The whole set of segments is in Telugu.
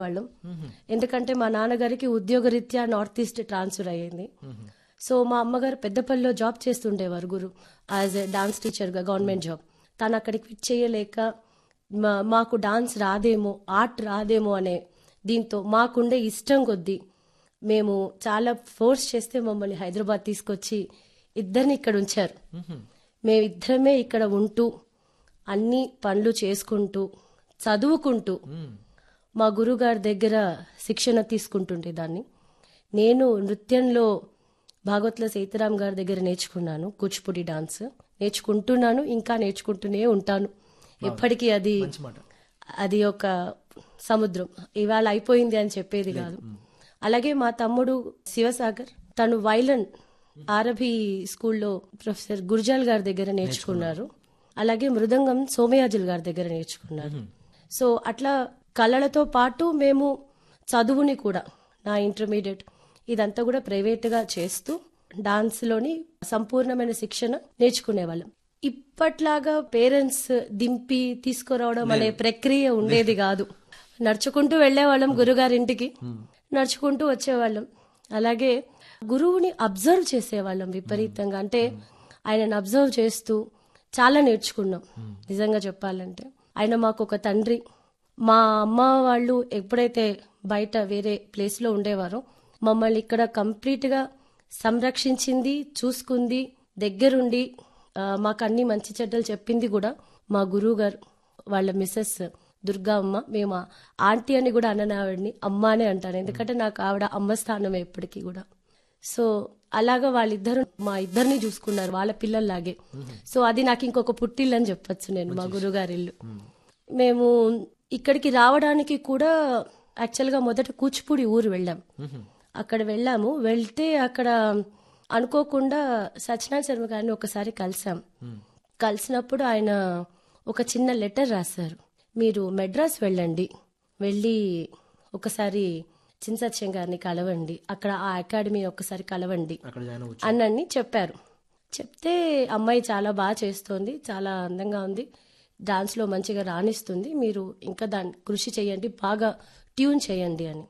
వాళ్ళం ఎందుకంటే మా నాన్నగారికి ఉద్యోగరీత్యా నార్త్ ఈస్ట్ ట్రాన్స్ఫర్ అయ్యింది సో మా అమ్మగారు పెద్దపల్లిలో జాబ్ చేస్తుండేవారు గురు యాజ్ ఎ డాన్స్ టీచర్గా గవర్నమెంట్ జాబ్ తను అక్కడికి ఫిట్ చేయలేక మా- మాకు డాన్స్ రాదేమో ఆర్ట్ రాదేమో అనే దీంతో మాకుండే ఇష్టం కొద్దీ మేము చాలా ఫోర్స్ చేస్తే మమ్మల్ని హైదరాబాద్ తీసుకొచ్చి ఇద్దరిని ఇక్కడ ఉంచారు మేమిద్దరమే ఇక్కడ ఉంటూ అన్ని పనులు చేసుకుంటూ చదువుకుంటూ మా గురుగారి దగ్గర శిక్షణ తీసుకుంటుండే దాన్ని నేను నృత్యంలో భాగవత్ల సీతారాం గారి దగ్గర నేర్చుకున్నాను కూచిపూడి డాన్స్ నేర్చుకుంటున్నాను ఇంకా నేర్చుకుంటూనే ఉంటాను ఎప్పటికీ అది మంచి మాట అది ఒక సముద్రం ఇవాళ అయిపోయింది అని చెప్పేది కాదు అలాగే మా తమ్ముడు శివసాగర్ తను వైలన్ ఆరబి స్కూల్లో ప్రొఫెసర్ గుర్జాల్ గారి దగ్గర నేర్చుకున్నారు అలాగే మృదంగం సోమయాజుల్ గారి దగ్గర నేర్చుకున్నారు సో అట్లా కళలతో పాటు మేము చదువుని కూడా నా ఇంటర్మీడియట్ ఇదంతా కూడా ప్రైవేట్గా చేస్తూ డాన్స్లోని సంపూర్ణమైన శిక్షణ నేర్చుకునేవాళ్ళం ఇప్పట్లాగా పేరెంట్స్ దింపి తీసుకురావడం అనే ప్రక్రియ ఉండేది కాదు నడుచుకుంటూ వెళ్ళేవాళ్ళం గురుగారింటికి నడుచుకుంటూ వచ్చేవాళ్ళం అలాగే గురువుని అబ్జర్వ్ చేసేవాళ్ళం విపరీతంగా అంటే ఆయనను అబ్జర్వ్ చేస్తూ చాలా నేర్చుకున్నాం నిజంగా చెప్పాలంటే ఆయన మాకు ఒక తండ్రి మా అమ్మ వాళ్ళు ఎప్పుడైతే బయట వేరే ప్లేస్లో ఉండేవారో మమ్మల్ని ఇక్కడ కంప్లీట్గా సంరక్షించింది చూసుకుంది దగ్గరుండి ఆ, మాకు అన్ని మంచి చెడ్డలు చెప్పింది కూడా మా గురువు గారు వాళ్ళ మిస్సెస్ దుర్గా అమ్మ మేము ఆ ఆంటీ అని కూడా అనని ఆవిడని అమ్మ అనే అంటాను ఎందుకంటే నాకు ఆవిడ అమ్మ స్థానం ఎప్పటికీ కూడా సో అలాగా వాళ్ళిద్దరు మా ఇద్దరిని చూసుకున్నారు వాళ్ళ పిల్లల్లాగే సో అది నాకు ఇంకొక పుట్టిల్లు అని చెప్పొచ్చు నేను మా గురుగారి ఇల్లు మేము ఇక్కడికి రావడానికి కూడా యాక్చువల్గా మొదట కూచిపూడి ఊరు వెళ్ళాం అక్కడ వెళ్ళాము వెళ్తే అక్కడ అనుకోకుండా సత్యనారాయణ శర్మ గారిని ఒకసారి కలిసాం కలిసినప్పుడు ఆయన ఒక చిన్న లెటర్ రాశారు మీరు మెడ్రాస్ వెళ్ళండి వెళ్ళి ఒకసారి చిన్న సత్యం గారిని కలవండి అక్కడ ఆ అకాడమీ ఒకసారి కలవండి అక్కడ జాయిన్ అవ్వచ్చు అన్నని చెప్పారు చెప్తే అమ్మాయి చాలా బాగా చేస్తోంది చాలా అందంగా ఉంది డాన్స్లో మంచిగా రాణిస్తుంది మీరు ఇంకా దాన్ని కృషి చేయండి బాగా ట్యూన్ చేయండి అని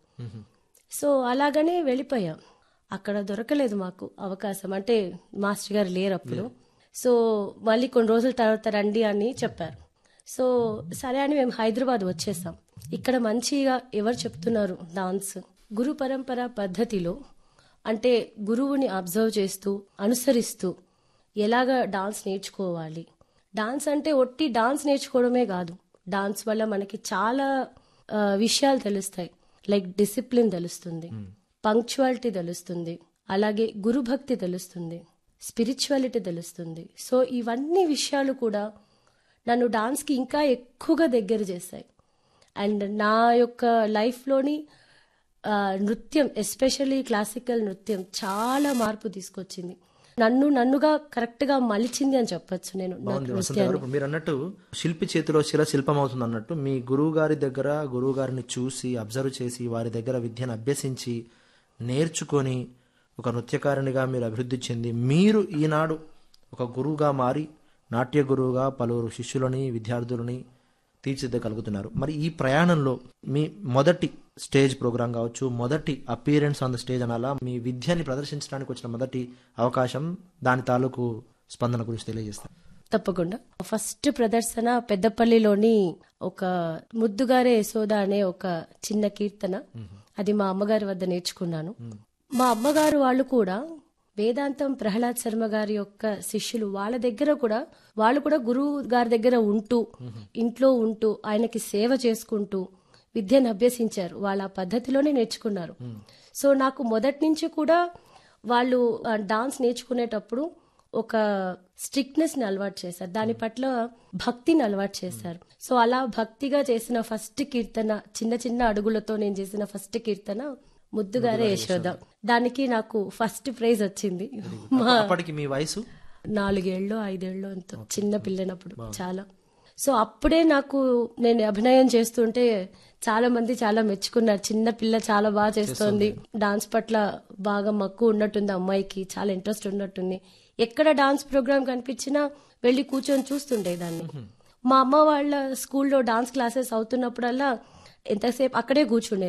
సో అలాగనే వెళ్ళిపోయాం అక్కడ దొరకలేదు మాకు అవకాశం అంటే మాస్టర్ గారు లేరు అప్పుడు సో మళ్ళీ కొన్ని రోజుల తర్వాత రండి అని చెప్పారు సో సరే అని మేము హైదరాబాద్ వచ్చేసాం ఇక్కడ మంచిగా ఎవరు చెప్తున్నారు డాన్స్ గురు పరంపర పద్ధతిలో అంటే గురువుని అబ్జర్వ్ చేస్తూ అనుసరిస్తూ ఎలాగ డాన్స్ నేర్చుకోవాలి డాన్స్ అంటే ఒట్టి డాన్స్ నేర్చుకోవడమే కాదు డాన్స్ వల్ల మనకి చాలా ఆ, విషయాలు తెలుస్తాయి లైక్ డిసిప్లిన్ తెలుస్తుంది పంక్చువాలిటీ తెలుస్తుంది అలాగే గురుభక్తి తెలుస్తుంది స్పిరిచువాలిటీ తెలుస్తుంది సో ఇవన్నీ విషయాలు కూడా నన్ను డాన్స్కి ఇంకా ఎక్కువగా దగ్గర చేశాయి అండ్ నా యొక్క లైఫ్లోని ఆ, నృత్యం ఎస్పెషల్లీ క్లాసికల్ నృత్యం చాలా మార్పు తీసుకొచ్చింది నన్ను నన్నుగా కరెక్ట్గా మలిచింది అని చెప్పొచ్చు నేను నా బాగుంది వసంత నృత్యాన్ని గారు ఇప్పుడు మీరు అన్నట్టు శిల్పి చేతిలో శిల శిల్పం అవుతుంది అన్నట్టు మీ గురువు గారి దగ్గర గురువు గారిని చూసి అబ్జర్వ్ చేసి వారి దగ్గర విద్యను అభ్యసించి నేర్చుకొని ఒక నృత్యకారునిగా మీరు అభివృద్ధి చెంది మీరు ఈనాడు ఒక గురువుగా మారి నాట్య గురువుగా పలువురు శిష్యులని విద్యార్థులని తీర్చిదిద్దగలుగుతున్నారు మరి ఈ ప్రయాణంలో మీ మొదటి స్టేజ్ ప్రోగ్రాం కావచ్చు మొదటి అపీరెన్స్ ఆన్ ద స్టేజ్ అనాలా మీ విద్యని ప్రదర్శించడానికి వచ్చిన మొదటి అవకాశం దాని తాలూకు స్పందన గురించి తెలియజేస్తారు తప్పకుండా ఫస్ట్ ప్రదర్శన పెద్దపల్లిలోని ఒక ముద్దుగారే యశోద అనే ఒక చిన్న కీర్తన అది మా అమ్మగారి వద్ద నేర్చుకున్నాను మా అమ్మగారు వాళ్ళు కూడా వేదాంతం ప్రహ్లాద్ శర్మ గారి యొక్క శిష్యులు వాళ్ళ దగ్గర కూడా వాళ్ళు కూడా గురువు గారి దగ్గర ఉంటూ ఇంట్లో ఉంటూ ఆయనకి సేవ చేసుకుంటూ విద్యను అభ్యసించారు వాళ్ళ ఆ పద్ధతిలోనే నేర్చుకున్నారు సో నాకు మొదటి నుంచి కూడా వాళ్ళు ఆ, డాన్స్ నేర్చుకునేటప్పుడు ఒక స్ట్రిక్ట్నెస్ ని అలవాటు చేశారు దాని పట్ల భక్తిని అలవాటు చేశారు సో అలా భక్తిగా చేసిన ఫస్ట్ కీర్తన చిన్న చిన్న అడుగులతో నేను చేసిన ఫస్ట్ కీర్తన ముద్దుగారే యశోద దానికి నాకు ఫస్ట్ ప్రైజ్ వచ్చింది మా అప్పటికి మీ వయసు నాలుగేళ్ళు ఐదేళ్ళు అంత చిన్న పిల్లనప్పుడు చాలా సో అప్పుడే నాకు నేను అభినయం చేస్తుంటే చాలా మంది చాలా మెచ్చుకున్నారు చిన్న పిల్ల చాలా బాగా చేస్తోంది డాన్స్ పట్ల బాగా మక్కువ ఉన్నట్టుంది అమ్మాయికి చాలా ఇంట్రెస్ట్ ఉన్నట్టుంది ఎక్కడ డాన్స్ ప్రోగ్రామ్ కనిపించినా వెళ్ళి కూర్చొని చూస్తుండే దాన్ని మా అమ్మ వాళ్ళ స్కూల్లో డాన్స్ క్లాసెస్ అవుతున్నప్పుడల్లా ఎంతసేపు అక్కడే కూర్చుండే